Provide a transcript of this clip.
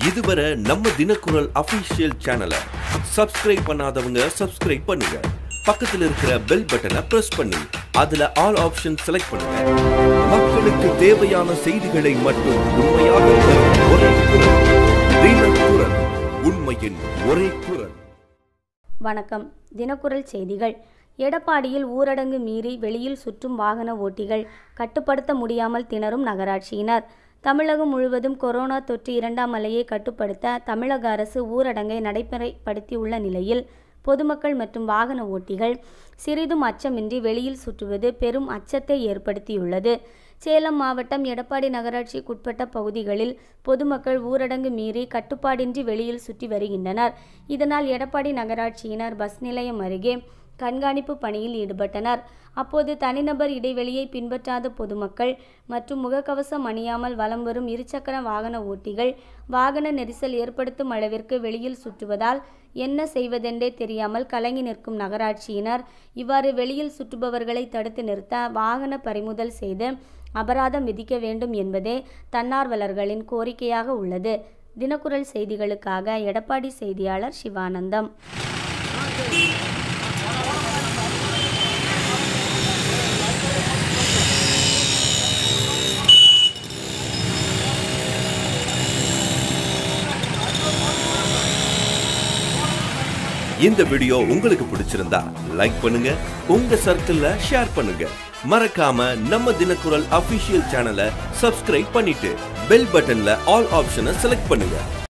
இதுவரை நம்ம தினக்குரல் அபிஷியல் சேனலை சப்ஸ்கிரைப் பண்ணாதவங்க சப்ஸ்கிரைப் பண்ணுங்க பக்கத்துல இருக்கிற பெல் பட்டனை பிரஸ் பண்ணி அதுல ஆல் ஆப்ஷன் செலக்ட் பண்ணுங்க மக்களுக்கு தேவையான செய்திகளை மட்டும் உண்மையாக தரும் ஒரே குரல் தினக்குரல் உண்மையின் ஒரே குரல் வணக்கம் தினக்குரல் செய்திகள் எடப்பாடியில் ஊரடங்கு மீறி வெளியில் சுற்றும் வாகன ஓட்டிகள் கட்டுப்படுத்த முடியாமல் திணறும் நகராட்சியினர் தமிழகம் முழுவதும் கொரோனா தொற்று இரண்டாம் அலையை கட்டுப்படுத்த தமிழக அரசு ஊரடங்கை நடைமுறைப்படுத்தியுள்ள நிலையில் பொதுமக்கள் மற்றும் வாகன ஓட்டிகள் சிறிதும் அச்சமின்றி வெளியில் சுற்றுவது பெரும் அச்சத்தை ஏற்படுத்தியுள்ளது சேலம் மாவட்டம் எடப்பாடி நகராட்சிக்குட்பட்ட பகுதிகளில் பொதுமக்கள் ஊரடங்கு மீறி கட்டுப்பாடின்றி வெளியில் சுற்றி வருகின்றனர் இதனால் எடப்பாடி நகராட்சியினர் பஸ் நிலையம் அருகே கண்காணிப்பு பணியில் ஈடுபட்டனர் அப்போது தனிநபர் இடைவெளியை பின்பற்றாத பொதுமக்கள் மற்றும் முகக்கவசம் அணியாமல் வலம் வரும் இருசக்கர வாகன ஓட்டிகள் வாகன நெரிசல் ஏற்படுத்தும் அளவிற்கு வெளியில் சுற்றுவதால் என்ன செய்வதென்றே தெரியாமல் கலங்கி நிற்கும் நகராட்சியினர் இவ்வாறு வெளியில் சுற்றுபவர்களை தடுத்து நிறுத்த வாகன பறிமுதல் செய்து அபராதம் விதிக்க வேண்டும் என்பதே தன்னார்வலர்களின் கோரிக்கையாக உள்ளது தினக்குரல் செய்திகளுக்காக எடப்பாடி செய்தியாளர் சிவானந்தம் இந்த வீடியோ உங்களுக்கு பிடிச்சிருந்தா லைக் பண்ணுங்க உங்க சர்க்கிள்ல ஷேர் பண்ணுங்க மறக்காம நம்ம தினக்குரல் அபிஷியல் சேனலை சப்ஸ்கிரைப் பண்ணிட்டு பெல் பட்டன்ல ஆல் ஆப்ஷனை செலக்ட் பண்ணுங்க